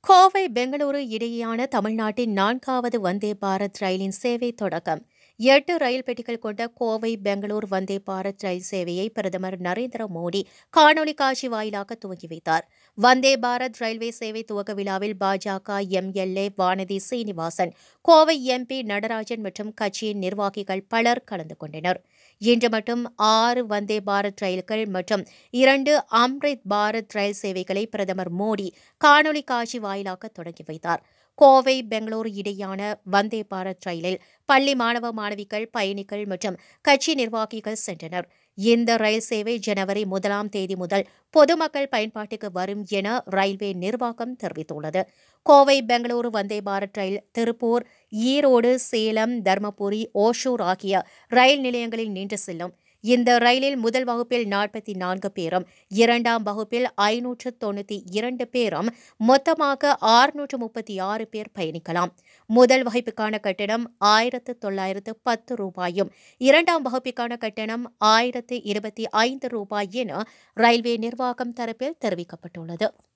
கோவை பெங்களூரு இடையேயான தமிழ்நாட்டின் நான்காவது வந்தே பாரத் ரயிலின் சேவை தொடக்கம் எட்டு ரயில் பெட்டிகள் கொண்ட கோவை பெங்களூர் வந்தே பாரத் ரயில் சேவையை பிரதமர் நரேந்திர மோடி காணொலி காட்சி வாயிலாக துவங்கி வைத்தார் வந்தே பாரத் ரயில்வே சேவை துவக்க விழாவில் பாஜக எம்எல்ஏ வானதி சீனிவாசன் கோவை எம்பி நடராஜன் மற்றும் கட்சியின் நிர்வாகிகள் பலர் கலந்து கொண்டனர் இன்று மட்டும் ஆறு வந்தே பாரத் ரயில்கள் மற்றும் இரண்டு அம்ரித் பாரத் ரயில் சேவைகளை பிரதமர் மோடி காணொலி காட்சி வாயிலாக தொடங்கி வைத்தார் கோவை பெங்களூரு இடையான வந்தே பாரத் ரயிலில் பள்ளி மாணவ மாணவிகள் பயணிகள் மற்றும் கட்சி நிர்வாகிகள் சென்றனர் இந்த ரயில் சேவை ஜனவரி முதலாம் தேதி முதல் பொதுமக்கள் பயன்பாட்டுக்கு வரும் என ரயில்வே நிர்வாகம் தெரிவித்துள்ளது கோவை பெங்களூரு வந்தே பாரத் ரயில் திருப்பூர் ஈரோடு சேலம் தர்மபுரி ஓஷூர் ஆகிய ரயில் நிலையங்களில் நின்று செல்லும் இந்த ரயிலில் முதல் வகுப்பில் நாற்பத்தி நான்கு பேரும் இரண்டாம் வகுப்பில் ஐநூற்று தொண்ணூற்றி இரண்டு பேரும் மொத்தமாக ஆறுநூற்று முப்பத்தி ஆறு பேர் பயணிக்கலாம் முதல் வகுப்புக்கான கட்டணம் ஆயிரத்து தொள்ளாயிரத்து பத்து ரூபாயும் இரண்டாம் வகுப்புக்கான கட்டணம் ஆயிரத்து இருபத்தி ஐந்து ரூபாய் என ரயில்வே நிர்வாகம் தரப்பில் தெரிவிக்கப்பட்டுள்ளது